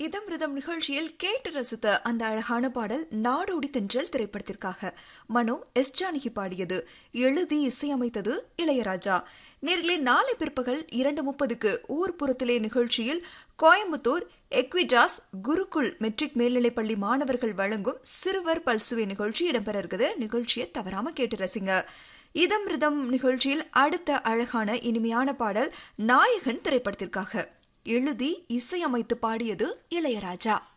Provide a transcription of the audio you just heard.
இதம் ரிதம் நிகழ்ச்சியில் கேட்டு ரசித்த அந்த அழகான பாடல் நாடோடி தென்றல் திரைப்படத்திற்காக மனோ எஸ் ஜானகி பாடியது எழுதி இசையமைத்தது இளையராஜா நேர்களே நாளை பிற்பகல் இரண்டு முப்பதுக்கு ஊர்ப்புறத்திலே நிகழ்ச்சியில் கோயம்புத்தூர் எக்விடாஸ் குருகுல் மெட்ரிக் மேல்நிலைப்பள்ளி மாணவர்கள் வழங்கும் சிறுவர் பல்சுவை நிகழ்ச்சி இடம்பெற இருக்குது நிகழ்ச்சியை தவறாம கேட்டு ரசிங்க இதம் ரிதம் நிகழ்ச்சியில் அடுத்த அழகான இனிமையான பாடல் நாயகன் திரைப்படத்திற்காக எழுதி இசையமைத்து பாடியது இளையராஜா